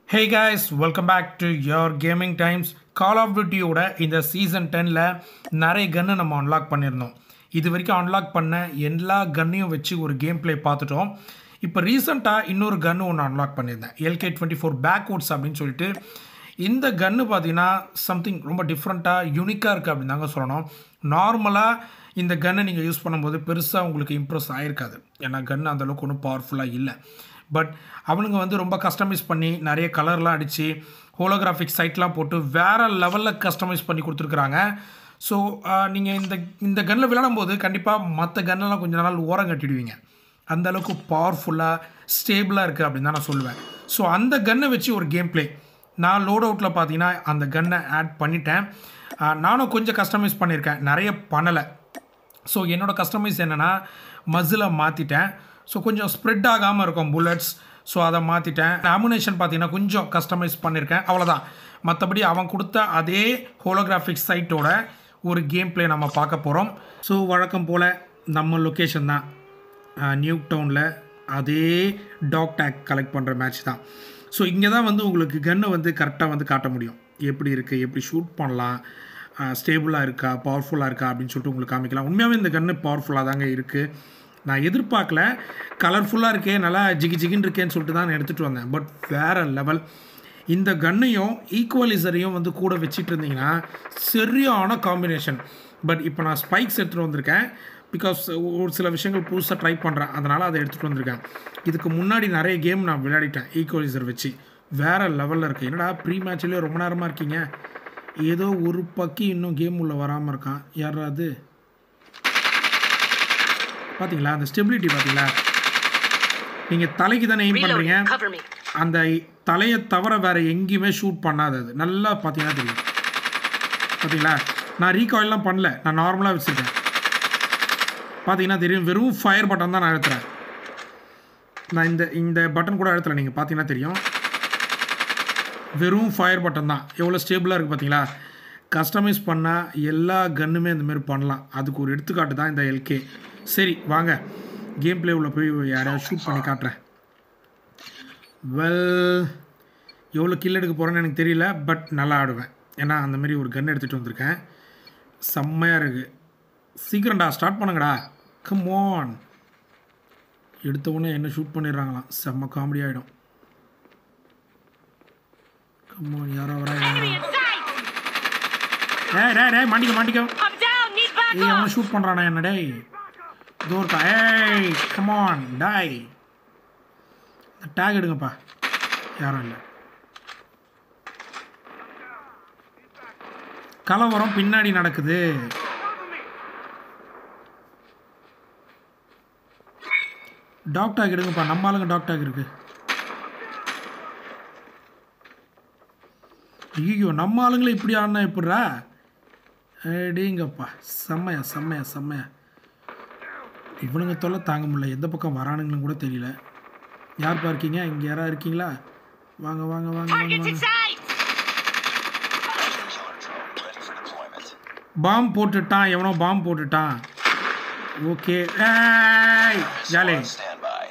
Hey guys welcome back to your gaming times call of டியூட்டியோட இந்த season டெனில் நிறைய கன்னை நம்ம அன்லாக் பண்ணியிருந்தோம் இது வரைக்கும் அன்லாக் பண்ண எல்லா கன்னையும் வச்சு ஒரு கேம் ப்ளே பார்த்துட்டோம் இப்போ ரீசெண்டாக இன்னொரு கன்று ஒன்று அன்லாக் பண்ணியிருந்தேன் எல்கே டுவெண்ட்டி ஃபோர் பேக்வுட்ஸ் அப்படின்னு சொல்லிட்டு இந்த கன்று பார்த்தீங்கன்னா சம்திங் ரொம்ப டிஃப்ரெண்ட்டாக யூனிக்காக இருக்குது அப்படின்னு தாங்க சொல்லணும் நார்மலாக இந்த கன்னை நீங்கள் யூஸ் பண்ணும்போது பெருசாக உங்களுக்கு இம்ப்ரெஸ் ஆகிருக்காது ஏன்னா கன்று அந்தளவுக்கு ஒன்றும் பவர்ஃபுல்லாக இல்லை பட் அவனுங்க வந்து ரொம்ப கஸ்டமைஸ் பண்ணி நிறைய கலர்லாம் அடித்து ஹோலோகிராஃபிக் சைட்லாம் போட்டு வேறு லெவலில் கஸ்டமைஸ் பண்ணி கொடுத்துருக்குறாங்க ஸோ நீங்கள் இந்த இந்த கன்னில் விளையாடும் போது கண்டிப்பாக மற்ற கன்னெல்லாம் கொஞ்ச நாள் ஓரம் கட்டிடுவீங்க அந்த அளவுக்கு பவர்ஃபுல்லாக ஸ்டேபிளாக இருக்குது அப்படின்னு தான் நான் சொல்லுவேன் ஸோ அந்த கன்னை வச்சு ஒரு கேம் ப்ளே நான் லோட் அவுட்டில் பார்த்தீங்கன்னா அந்த கன்னை ஆட் பண்ணிட்டேன் ஆஹ் நானும் கொஞ்சம் கஸ்டமைஸ் பண்ணியிருக்கேன் நிறைய பண்ணலை ஸோ என்னோடய கஸ்டமைஸ் என்னென்னா மஸ்ஸில் மாற்றிட்டேன் ஸோ கொஞ்சம் ஸ்ப்ரெட் ஆகாமல் இருக்கும் புல்லட்ஸ் ஸோ அதை மாற்றிட்டேன் அமுனேஷன் பார்த்தீங்கன்னா கொஞ்சம் கஸ்டமைஸ் பண்ணியிருக்கேன் அவ்வளோதான் மற்றபடி அவன் கொடுத்த அதே ஹோலோகிராஃபிக் சைட்டோட ஒரு கேம் ப்ளே நம்ம பார்க்க போகிறோம் ஸோ வழக்கம் போல் நம்ம லொக்கேஷன் தான் நியூ டவுனில் அதே டாக் டேக் கலெக்ட் பண்ணுற மேட்ச் தான் ஸோ இங்கே தான் வந்து உங்களுக்கு கன்னை வந்து கரெக்டாக வந்து காட்ட முடியும் எப்படி இருக்குது எப்படி ஷூட் பண்ணலாம் ஸ்டேபிளாக இருக்கா பவர்ஃபுல்லாக இருக்கா அப்படின்னு சொல்லிட்டு உங்களுக்கு காமிக்கலாம் உண்மையாகவே இந்த கன்று பவர்ஃபுல்லாக தாங்க இருக்குது நான் எதிர்பார்க்கல கலர்ஃபுல்லாக இருக்கே நல்லா ஜிகி ஜிகின்னு இருக்கேன்னு சொல்லிட்டு தான் நான் எடுத்துகிட்டு வந்தேன் பட் வேறு லெவல் இந்த கன்னையும் ஈக்குவலைசரையும் வந்து கூட வச்சுட்டு இருந்தீங்கன்னா சரியான காம்பினேஷன் பட் இப்போ நான் ஸ்பைக்ஸ் எடுத்துகிட்டு வந்திருக்கேன் பிகாஸ் ஒரு சில விஷயங்கள் புதுசாக ட்ரை பண்ணுறேன் அதனால் அதை எடுத்துகிட்டு வந்திருக்கேன் இதுக்கு முன்னாடி நிறைய கேம் நான் விளையாடிட்டேன் ஈக்குவலைசர் வச்சு வேறு லெவலில் இருக்குது என்னடா ப்ரீ மேட்ச்லேயே ரொம்ப நேரமாக இருக்கீங்க ஏதோ ஒரு பக்கி இன்னும் கேம் உள்ள வராமல் இருக்கான் யாராவது பார்த்தீங்களா அந்த ஸ்டெபிலிட்டி பார்த்தீங்களா நீங்கள் தலைக்கு தானே எய்ம் பண்ணுறீங்க Reloading. Cover me. அந்த தலையை தவிர வேறு எங்கேயுமே ஷூட் பண்ணாதது நல்லா பார்த்தீங்கன்னா தெரியும் பார்த்தீங்களா நான் ரீகாயில்லாம் பண்ணல நான் நார்மலாக வச்சுருக்கேன் பார்த்தீங்கன்னா தெரியும் வெறும் ஃபயர் பட்டன் தான் நான் அழுத்துறேன் நான் இந்த இந்த பட்டன் கூட அழுத்தலை நீங்கள் பார்த்தீங்கன்னா தெரியும் வெறும் ஃபயர் பட்டன் தான் எவ்வளோ ஸ்டேபிளாக இருக்குது பார்த்தீங்களா கஸ்டமைஸ் பண்ணால் எல்லா கன்னுமே இந்த மாதிரி பண்ணலாம் அதுக்கு ஒரு எடுத்துக்காட்டு தான் இந்த எல்கே சரி வாங்க கேம் பிளே உள்ள போய் யாரையாவது ஷூட் பண்ணி காட்டுறேன் வெல் எவ்வளோ கில் எடுக்க போகிறேன்னு எனக்கு தெரியல பட் நல்லா ஆடுவேன் ஏன்னா அந்த மாதிரி ஒரு கன் எடுத்துகிட்டு வந்திருக்கேன் செம்மையாக இருக்குது சீக்கிரம்டா ஸ்டார்ட் பண்ணுங்கடா கம் ஆன் எடுத்த உடனே என்ன ஷூட் பண்ணிடுறாங்களாம் செம்ம காமெடி ஆகிடும் கம்மான் யாரோ வரா Enemy in sight! ஏய் டேய் டேய் மாட்டிக்க மாட்டிக்க I'm down! Need ஏய் backup! அவனை ஷூட் பண்ணுறானா என்ன டேய் இதோ இருக்கா ஏய் கமான் டாய் டேக் எடுங்கப்பா யாரும் இல்லை கலவரம் பின்னாடி நடக்குது டாக் டாக் எடுங்கப்பா நம்ம ஆளுங்க டாக் டாக் இருக்கு ஐயோ நம்ம ஆளுங்களை இப்படி ஆடினா எப்படிரா அடேங்கப்பா செம்மையா செம்மையா செம்மையா இவனுங்க தொல்லை தாங்க முடியல எந்த பக்கம் வரானுங்களும் கூட தெரியல யார் இருக்கீங்க இங்கே யாராவது இருக்கீங்களா வாங்க வாங்க வாங்க வாங்க Targets in வாங்க sight! பாம் போட்டுட்டான் எவனோ பாம் போட்டுட்டான் ஓகே ஏய் ஜாலே Standby.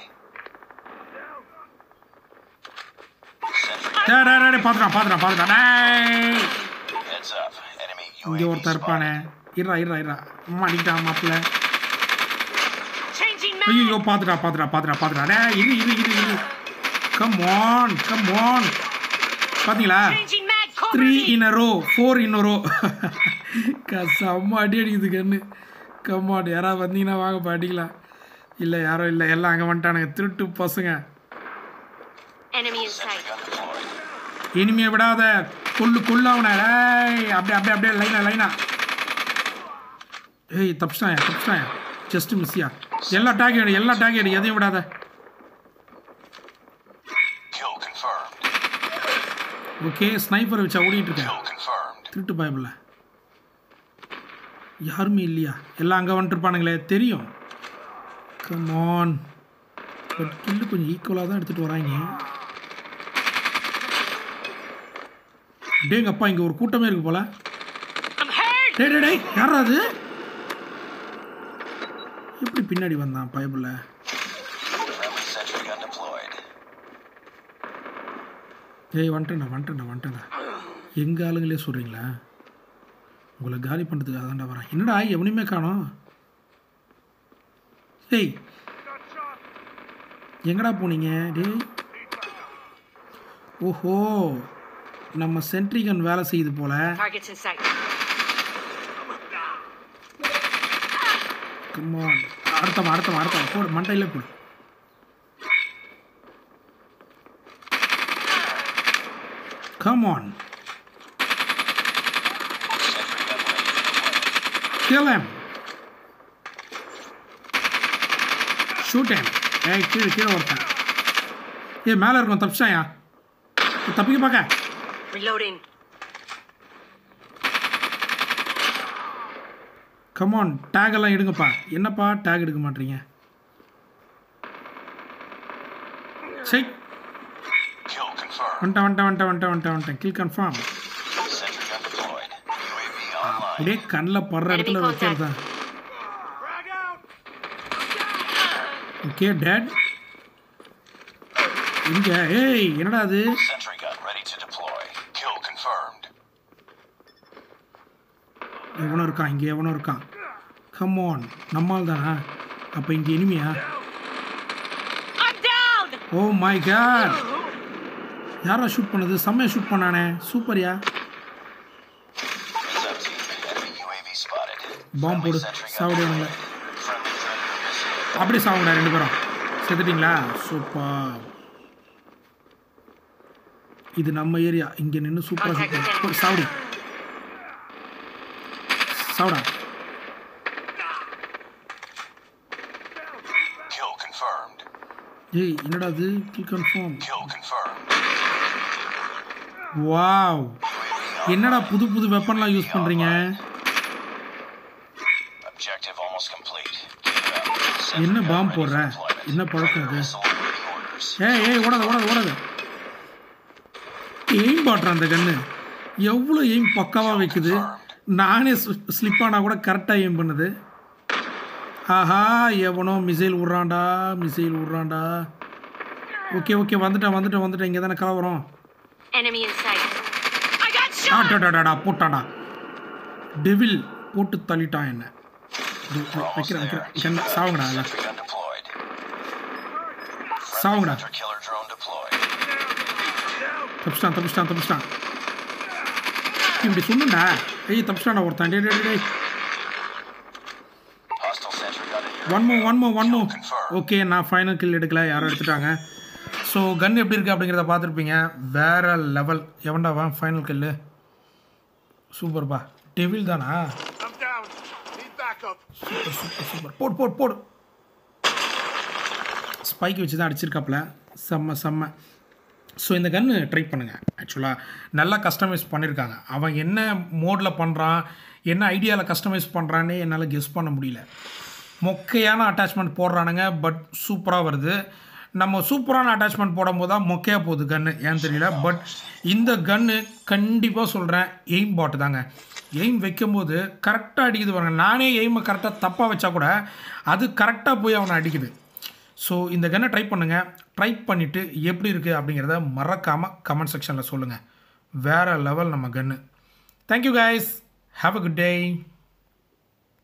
டேய் டேய் டேய் பார்த்துட்டான் பார்த்துட்டான் பார்த்துட்டான் டேய் Heads up. Enemy இங்கே UAV ஒருத்தர் இருப்பானே இருறா இருறா இருறா அம்மா அடிக்கிட்டான் மாப்பிள்ள Changing mag! ஐயோ பார்த்துட்டா பார்த்துட்டா பார்த்துட்டா பார்த்துட்டா டேய் இரு இரு இரு இரு கம் ஆன் கம் ஆன் பார்த்தீங்களா Changing mag! Cover three me! In row four in row செம்ம அடி அடிக்குது கண்ணு கம்மாட் யாராவது வந்தீங்கன்னா வாங்கப்பா அடிக்கலாம் இல்லை யாரும் இல்லை எல்லாம் அங்கே வந்துட்டானுங்க திருட்டு பசங்க Enemy in sight. gun deployed. இனிமே விடாத கொல்லு கொல்லாவன டேய் அப்படியே அப்படியே அப்படியே லைனா லைனா ஏய் தப்பிச்சிட்டாயா தப்பிச்சிட்டாயா ஜஸ்ட் மிஸ்ஸியா எல்லா டேக் எடு எல்லா டேக் எடு எதையும் விடாத Kill confirmed. ஓகே ஸ்னைப்பர் வச்சா ஓடிட்டு இருக்கேன் Kill confirmed. திருட்டு பயமில்ல யாருமே இல்லையா எல்லாம் அங்கே வந்துட்டுருப்பானுங்களே தெரியும் கமான் பட் கில்லு கொஞ்சம் ஈக்குவலாக தான் எடுத்துகிட்டு வராங்க டேங்க அப்பா இங்கே ஒரு கூட்டமே இருக்கு போல I'm hurt! டேய் டேய் டேய் யாரா அது எப்படி பின்னாடி வந்தான் பயபில் Friendly sentry gun deployed. ஏய் வந்துட்டேன்டா வந்துட்டேன்டா வந்துட்டேன்டா எங்கள் ஆளுங்களே சொல்கிறீங்களா உங்களை காலி பண்ணுறதுக்கு அதான்டா வரேன் என்னடா எவனையுமே காணோம் ஏய் எங்கடா போனீங்க டேய் ஓஹோ நம்ம சென்ட்ரிகன் வேலை செய்யுது போல Targets in sight. கம்மான் அடுத்தவன் அடுத்தவன் அடுத்தவன் போடு மண்டையில் போடு come on kill him shoot him ஏய் கீழே கீழே ஒருத்தன் ஏய் மேலே இருக்கும் தப்பிச்சாயா தப்பிக்க பார்க்க Reloading. கமான் டேக் எல்லாம் எடுங்கப்பா என்னப்பா டேக் எடுக்க மாட்டீங்க சரி Kill confirmed. வந்துட்டேன் வந்துட்டேன் வந்துட்டேன் வந்துட்டேன் வந்துட்டேன் வந்துட்டேன் kill confirm Sentry gun deployed. UAV online. அப்படியே கண்ணில் படுற இடத்துல Enemy வைக்கிறது ஓகே டேட் இங்க ஏய் என்னடா அது Sentry gun ready to deploy. Kill confirmed. எவனோ இருக்கான் இங்கே எவனோ இருக்கான் கம்மான் நம்மால் தானா அப்போ இங்கே இனிமையா I'm down! Oh my god யாரா ஷூட் பண்ணது செம்மையா ஷூட் பண்ணானே சூப்பர்யா Heads up team. Enemy UAV spotted. பாம்பு Friendly போடு sentry gun சாவடியானுங்க deployed. Friendly predator missile. அப்படியே சாவுங்கடா ரெண்டு பேரும் செத்துட்டீங்களா சூப்பர் இது நம்ம ஏரியா இங்கே நின்று சூப்பராக Contact ஷூட் with பண்ணு சாவுடி சாவுடா Kill confirmed. ஏய் என்னடா அது kill confirm Kill confirmed. Wow UAV என்னடா புது புது வெப்பன்லாம் யூஸ் பண்ணுறீங்க Objective almost complete. Keep it up. Sentry என்ன gun பாம்பு ready போடுற for deployment. என்ன பழக்கம் அது Missile awaiting orders. ஏய் ஏய் ஓடாத ஓடாத ஓடாத எய்ம் பாட்டுறான் அந்த கண்ணு எவ்வளோ எய்ம் பக்காவாக வைக்குது நானே ஸ்லிப் ஆனால் கூட கரெக்டாக எய்ம் பண்ணுது ஆஹா எவனோ மிசைல் விட்றான்டா மிசைல் விட்றான்டா ஓகே ஓகே வந்துட்டேன் வந்துட்டேன் வந்துட்டேன் இங்கே தானே கலவரம் Enemy in sight. I got shot! ஆட்டாடாடா போட்டாடா டெவில் போட்டு தள்ளிட்டான் என்ன இது, இது, We're almost வைக்கிறேன் there. வைக்கிறேன் கண்ணு சாவுங்கடா அதில் Sentry gun deployed. சாவுங்கடா Hunter killer drone deployed. தப்பிச்சிட்டான் தப்பிச்சிட்டான் தப்பிச்சிட்டான் இப்படி சொன்னுண்டா ஏய் தப்பிச்சிட்டான்டா ஒருத்தன் டே டே டே Hostile sentry gun in your one more one more one more Confirmed. Okay நான் ஃபைனல் கில் எடுக்கல யாரோ எடுத்துட்டாங்க ஸோ கன் எப்படி இருக்குது அப்படிங்கிறத பார்த்துருப்பீங்க வேற லெவல் எவன்டாவா ஃபைனல் கில்லு சூப்பர்ப்பா டெவில் தானா I'm down. Need backup. Super super super போடு போடு போடு ஸ்பைக் வச்சு தான் அடிச்சிருக்காப்புல செம்ம செம்ம ஸோ இந்த கன்று ட்ரை பண்ணுங்கள் ஆக்சுவலாக நல்லா கஸ்டமைஸ் பண்ணியிருக்காங்க அவன் என்ன மோடில் பண்ணுறான் என்ன ஐடியாவில் கஸ்டமைஸ் பண்ணுறான்னு என்னால் கெஸ் பண்ண முடியல மொக்கையான அட்டாச்மெண்ட் போடுறானுங்க பட் சூப்பராக வருது நம்ம சூப்பரான அட்டாச்மெண்ட் போடும்போது தான் மொக்கையாக போகுது கன்று ஏன்னு தெரியல பட் இந்த கன்று கண்டிப்பாக சொல்கிறேன் எய்ம் பாட்டு தாங்க எய்ம் வைக்கும்போது கரெக்டாக அடிக்குது பாருங்க நானே எய்மை கரெக்டாக தப்பாக வச்சா கூட அது கரெக்டாக போய் அவனை அடிக்குது ஸோ இந்த கன்னை ட்ரை பண்ணுங்கள் ட்ரை பண்ணிவிட்டு எப்படி இருக்குது அப்படிங்கிறத மறக்காமல் கமெண்ட் செக்ஷனில் சொல்லுங்கள் வேறு லெவல் நம்ம கன்று thank you guys have a good day